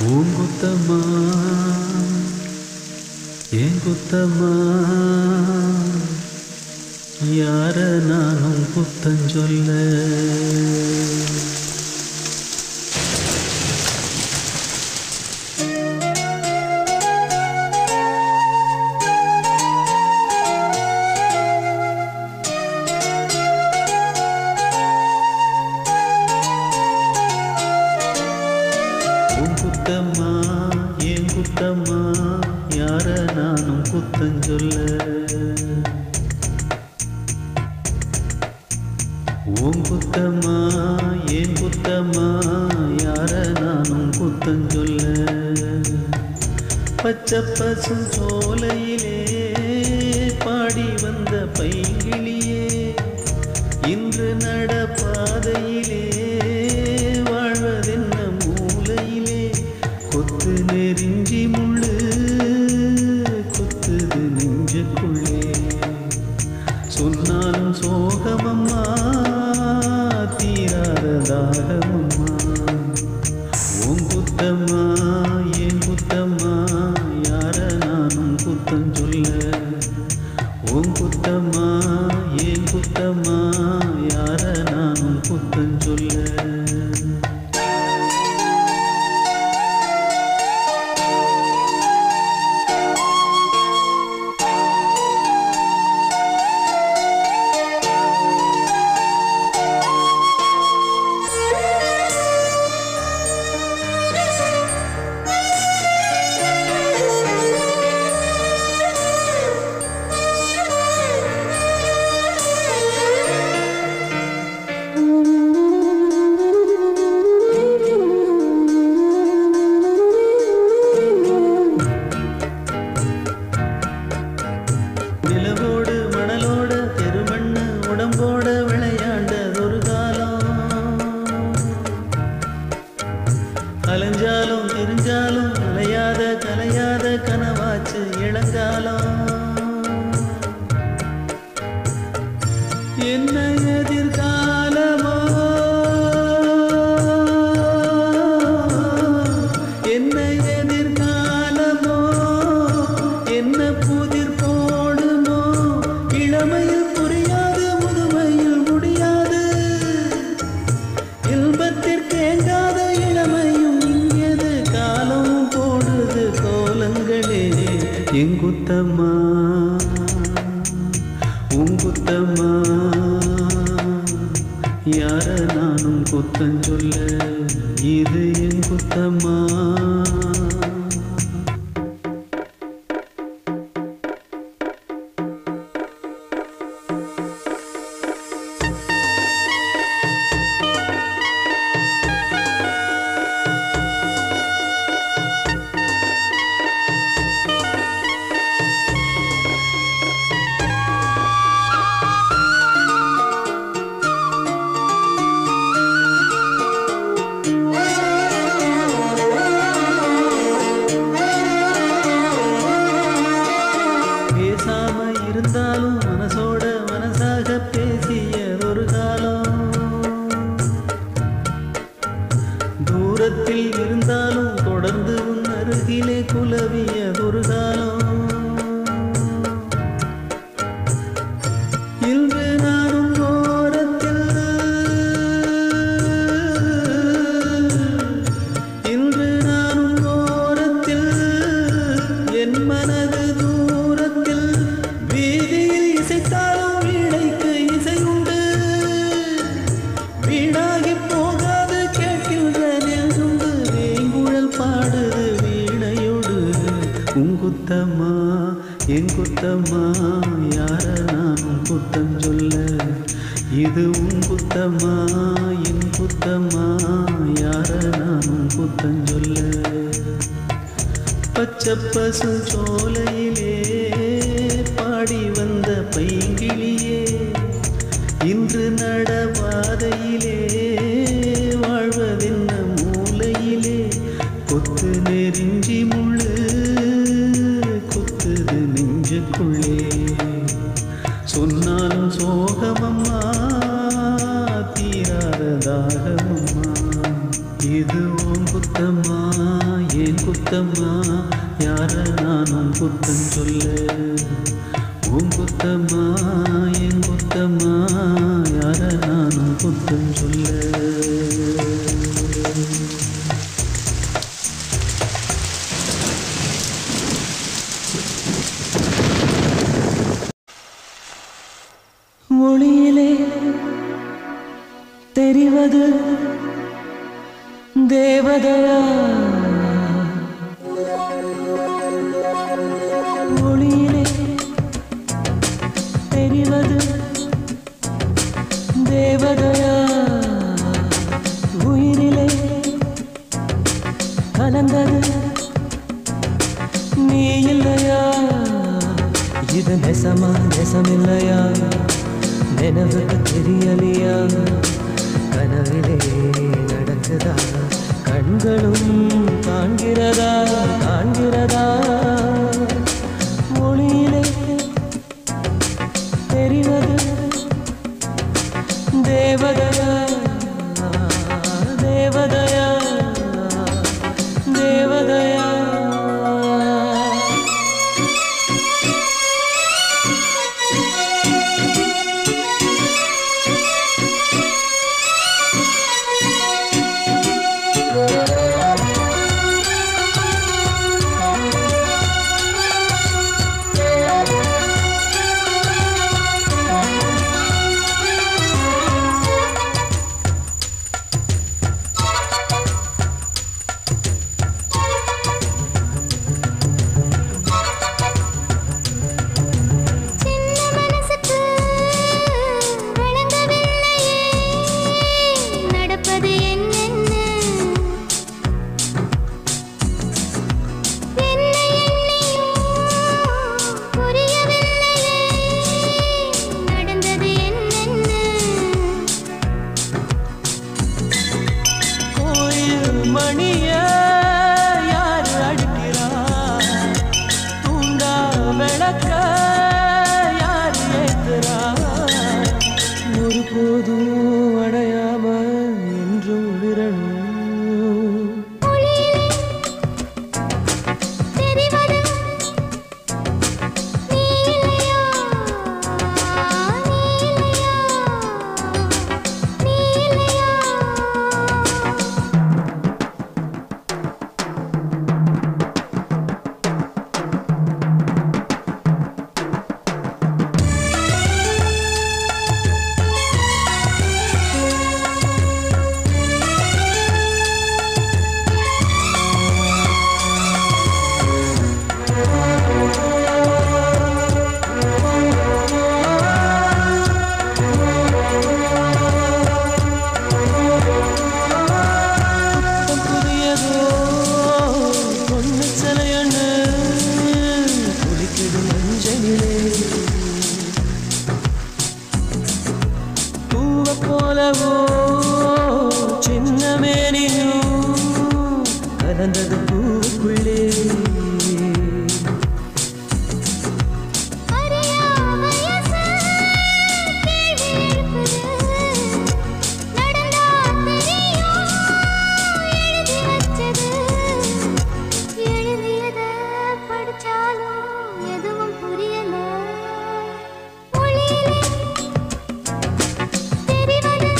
பூங்குத்தம்மா ஏன் குத்தம்மா யார நானும் குத்தஞ்சொல்ல உன் குத்தம்மா ஏன் குத்தம்மா யார நானும் குத்தஞ்சொல்ல உன் குத்தம்மா ஏன் குத்தம்மா யார நானும் குத்தஞ்சொல்ல பச்சை பசு சோலையிலே பாடி வந்த பைங்கிளியே இன்று நடப்பாதையிலே வாழ்வதென்ன மூலையிலே கொத்து நெறிஞ்சி முள்ளு கொத்துது நெஞ்சுக்குள்ளே சொன்னாலும் சோகமம்மா தீராத தாகமம்மா உன் குத்தம்மா ஏன் குத்தம்மா யார நானும் குத்தம் சொல்ல உன் குத்தம்மா ஏன் குத்தம்மா யார நானும் குத்தம் சொல்ல நிலவோடு மணலோட தெருமண்ணு உடம்போட விளையாண்டதொரு காலம் அலைஞ்சாலும் திரிஞ்சாலும் அலையாத கலையாத கனவாச்சு இளங்காலம் என்ன எதிர்காலமோ என்ன எதிர்காலமோ என்ன புதிர் போடுமோ இளமையில் புரியாது முதுமையில் முடியாது இன்பத்திற்கு ஏங்காத இளமையும் இங்கது காலம் போடுது கோலங்களே எங்குத்தம்மா உங்குத்தம்மா யார நானும் குத்தஞ்சொல்ல இது என் குத்தம்மா பேசாம இருந்தாலும் மனசோட மனசாக பேசிய ஒரு காலம் தூரத்தில் இருந்தாலும் தொடர்ந்து உன் அருகிலே குலவிய ஒரு காலம் இன்று நானும் ஓரத்தில் இன்று நானும் ஓரத்தில் என் மனது தூரத்தில் வீதியில் இசைத்தாலும் வீணைக்கு இசை உண்டு வீணாகி போகாது கேட்கின்ற நெல்சுண்டு வேங்குழல் பாடுது வீணையோடு உங்குத்தம்மா என் குத்தம்மா யார நானும் குத்தம் சொல்ல இது உன் குத்தம்மா என் குத்தம்மா யார நானும் குத்தம் சொல்ல பச்சை பசு சோலையிலே பாடி வந்த பைங்கிளியே இன்று நடவாதையிலே வாழ்வதென்ன மூலையிலே கொத்து நெறிஞ்சி முள்ளு கொத்துது நெஞ்சுக்குள்ளே சொன்னாலும் சோகமம்மா தீராத தாகமம்மா இது உன் குத்தம்மா ஏன் குத்தம்மா யார நானும் குத்தம் சொல்ல உன் குத்தம்மா என் குத்தம்மா யார நானும் குத்தம் சொல்ல ஒளியிலே தெரிவது தேவதையா ஒளியிலே தெரிவது தேவதையா உயிரிலே கலந்தது நீ இல்லையா இது நெசமா நெசமில்லையா நினைவுக்கு தெரியலையா கனவிலே நடக்குதா கண்களும் காண்கிறதா காண்கிறதா மொழியிலே தெரிவது தேவதையா தேவதையா தேவதையா சின்ன மனசுக்கு விளங்கவில்லையே நடப்பது என்னென்ன என்னை எண்ணியும் புரியவில்லையே நடந்தது என்னென்ன கோயில் மணிய யார் அடிக்கிறா தூண்டா விளக்க யார் ஏத்துறா ஒரு போதும் அடையாம என்றும் விரணும் ஒளியிலே தெரிவது நீ இல்லையா நீ இல்லையா நீ இல்லையா புதியதோ பொண்ணு சிலையண்ணு குளிக்குது மஞ்சளிலே பூவ போலவோ சின்ன மேனியும் கலந்தது பூக்குள்ளே அறியா வயசு கேள்வி எழுப்புது நடந்தா தெரியும் எழுதி வச்சது எழுதியத படிச்சாலும் எதுவும் புரியல ஒளியிலே தெரிவது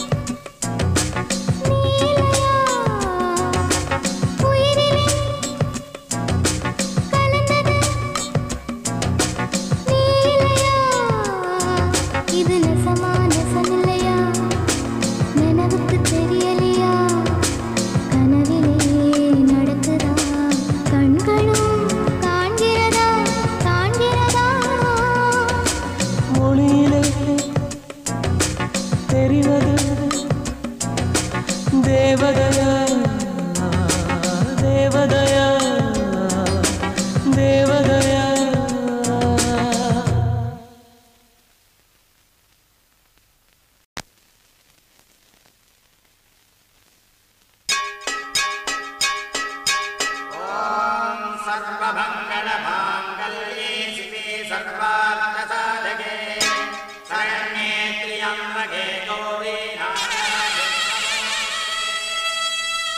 நீ இல்லையா உயிரிலே கலந்தது நீ இல்லையா இது நெசமா நெசமில்லையா நினைவுக்கு தெரியலையா கனவிலே நடக்குதா கண்களும் காண்கிறதா காண்கிறதா மொழியிலே தெரிவது தேவதையா தேவதையா தேவதையா सर्वमङ्गलमाङ्गल्ये शिवे सर्वार्थसाधके शरण्ये त्र्यम्बके गौरी नारायणे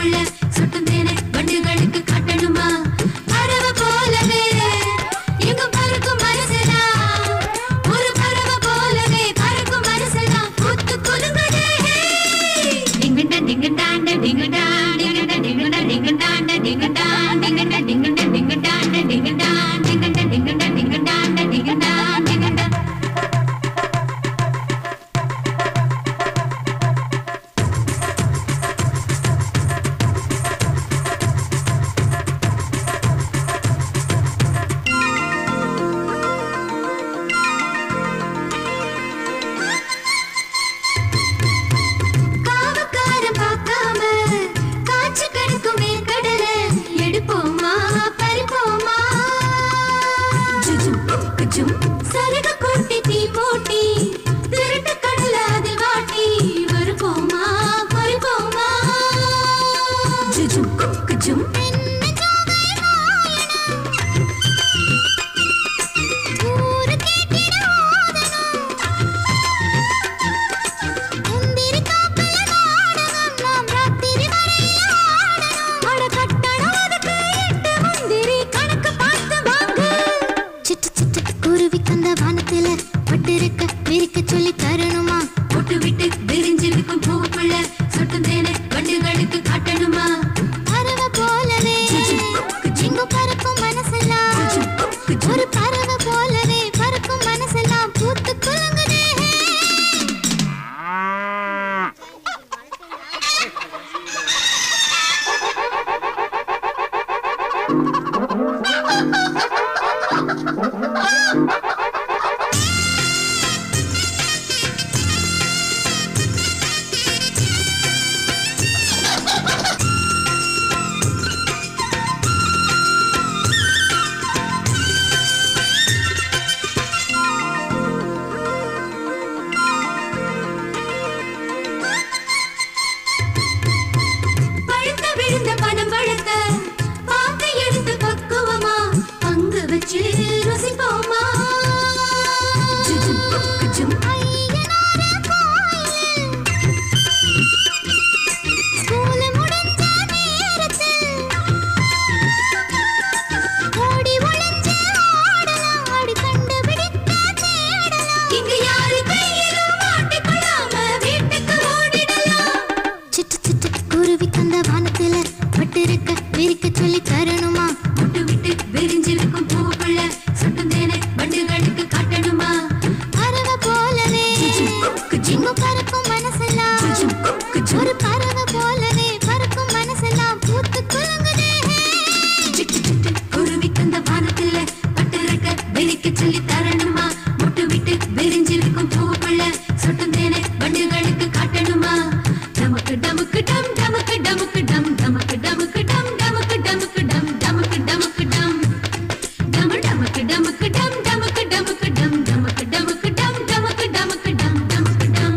பூவுக்குள்ள சுட்டும் தேனை வண்டுகளுக்கு காட்டணுமா பறவை போலவே எங்கும் பறக்கும் மனசெல்லாம் ஒரு பறவை போலவே பறக்கும் மனசெல்லாம் பூத்து குலுங்குதே டிங்கண்டா டிங்கண்டாண்ட டிங்கண்டா டிங்கண்டா டிங்கண்டா டிங்கண்டாண்ட டிங்கண்டா டிங்கண்டா டிங்கண்டா டிங்கண்டாண்ட டிங்கண்டா டிங்கண்டா டிங்கண்டா டிங்கண்டாண்ட டிங்கண்டா டிங்கண்டா காவக்காரன் பார்க்காம காய்ச்சி கிடக்குமே கடலை எடுப்போமா பறிப்போமா ஜுஜும் குஜும் சருக கூட்டி தீ மூட்டி திருட்டு கடல அதில் வாட்டி வருப்போமா பறிப்போமா ஜுஜும் குஜும் ஊரு கேட்டிட ஓதணும் முந்திரி காப்பில நாடகம் நாம் ராத்திரி வரையில ஆடணும் அட கட்டணம் அதுக்கு எட்டு முந்திரி கணக்கு பார்த்து வாங்கு சிட்டு சிட்டு குருவி தந்த வானத்துல பட்டிருக்க விரிக்க சொல்லி தரணுமா போட்டு விட்டு விரிஞ்சிருக்கும் பூவுக்குள்ள சொட்டும் தேனை வண்டுகளுக்கு காட்டணுமா பறவை போலவே எங்கும் பறக்கும் மனசெல்லாம் ஒரு பறவை போலவே பறக்கும் மனசெல்லாம் பூத்து குலுங்குதே பழுத்த விழுந்த பணம் பழத்த பார்த்து எடுத்து பக்குவமா அங்கு வச்சு ருசிப்போமா ஜுஜும் குஜும் ஐயனார கோயில் ஸ்கூல் முடிஞ்ச நேரத்தில் ஓடி ஒளிஞ்சு ஆடலாம் ஆடி கண்டுபிடிக்க தேடலாம் இங்க யாரு கையிலும் மாட்டிக்கொள்ளாம வீட்டுக்கு ஓடிடலாம் சிட்டு சிட்டு குருவி கந்த வானத்துல பட்டிருக்க விரிக்க சொல்லி தரணுமா முட்டு விட்டு விரிஞ்சிருக்கும் பூவுக்குள்ள சுட்டும் தேனை வண்டுகளுக்கு காட்டணுமா பறவை போலவே எங்கும் பறக்கும் மனசெல்லாம் ஒரு பறவை போலவே பறக்கும் மனசெல்லாம் பூத்து குலுங்குதே சிட்டு சிட்டு குருவி கந்த வானத்துல பட்டிருக்க விரிக்க சொல்லி தரணுமா முட்டு விட்டு விரிஞ்சிருக்கும் பூவுக்குள்ள சுட்டும் தேனை வண்டுகளுக்கு காட்டணுமா டமுக்கு டமுக்கு டம் டமுக்கு டமுக்கு டம் டமுக்கு டமுக்கு டம் டமுக்கு டமுக்கு டம் டமுக்கு டமுக்கு டம் டமு டமுக்கு டமுக்கு டம் டமுக்கு டமுக்கு டம் டமுக்கு டமுக்கு டம் டமுக்கு டமுக்கு டம் டமுக்கு டம்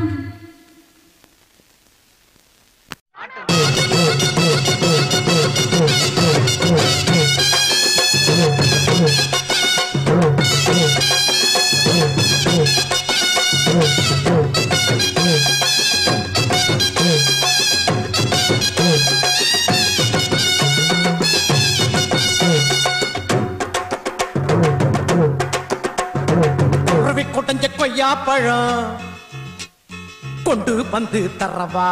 குருவி கொட்டஞ்ச கொய்யா பழம் கொண்டு வந்து தரவா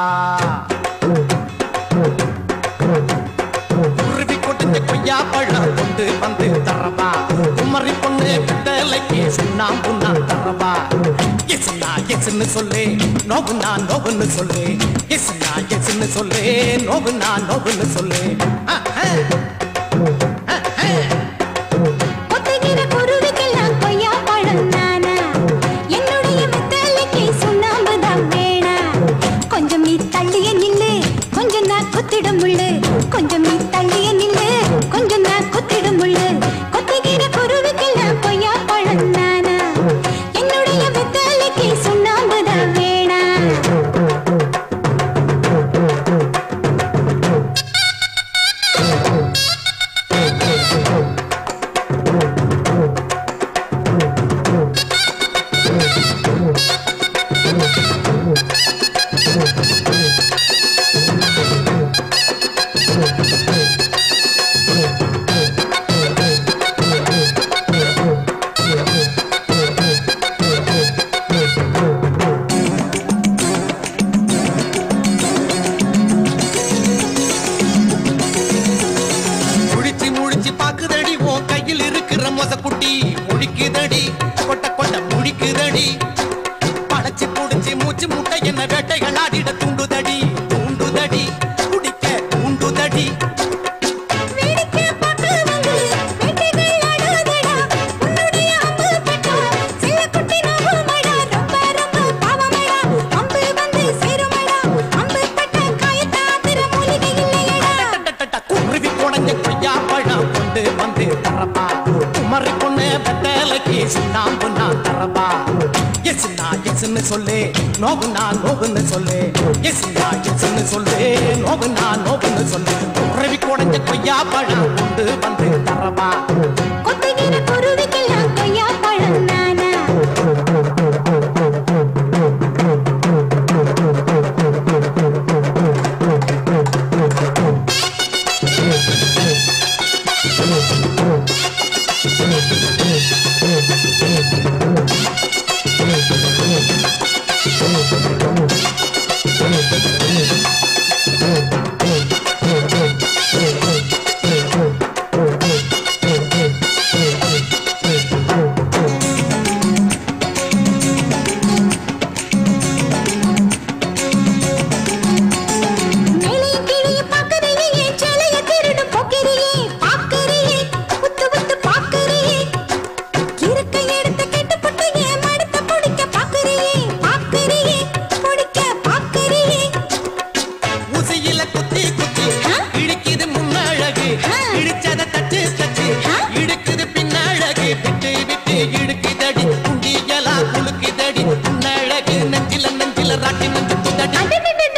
குருவி கொட்டஞ்ச கொய்யா பழம் கொண்டு வந்து தரவா குமரி பொண்ணு விட்டலைக்கு சுண்ணாம்பு நான் தரவா எஸ்னா எஸ்ன்னு சொல்லு நோவுனா நோவுன்னு சொல்லு எஸ்னா எஸ்ன்னு சொல்லு நோவுனா நோவுன்னு சொல்லு ஆ, ஆ. ஒத்துகிற குருவிக்கெல்லாம் கொய்யா பழம் நானா என்னுடைய மெத்தலைக்கு சுண்ணாம்பு தான் வேணா கொஞ்சம் நீ தள்ளிய நில்லு கொஞ்சம் நான் குத்திடும் முள்ளு கொஞ்சம் நீ தள்ளிய நில்லு கொஞ்சம் நான் குத்திடும் முள்ளு கொத்துகிற குருவிக்கெல்லாம் கொய்யா பழம் நானா என்னுடைய மெத்தலைக்கு சுண்ணாம்பு தான் வேணா தரப்பா குமரி பொண்ணு வெத்தலைக்கு சுண்ணாம்பு நான் தரப்பா எஸ்னா எஸ்ன்னு சொல்லு நோவுனா நோவுன்னு சொல்லு எஸ்னா எஸ்ன்னு சொல்லு நோவுனா நோவுன்னு சொல்லு உறவி குடைஞ்ச கொய்யா பழம் கொண்டு வந்து தரப்பா கொத்துகிற குருவிக்கெல்லாம் கொய்யா பழம் நானா மேலையும் கீழையும் பார்க்கறியே, என் சேலைய திருடு போக்கிறியே, பார்க்கறியே, உத்து உத்து பார்க்கறியே. இருக்கை எடுத்து கெட்டுப்புட்டு என் மடுத்த புடிக்க பார்க்கறியே, பார்க்கறியே, புடிக்க பார்க்கறியே. ஊசியில குத்தி குத்தி ஆ? இடிக்குது முன்னழகு ஆ. இடிச்சத தச்சு தச்சு ஆ? இடுக்குது பின்னழகு விட்டு விட்டு இடுக்குதடி குண்டியலா குலுக்குதடி முன்னழகு நெஞ்சில நெஞ்சில ராட்டி நெஞ்சு குதடி அடடடடட,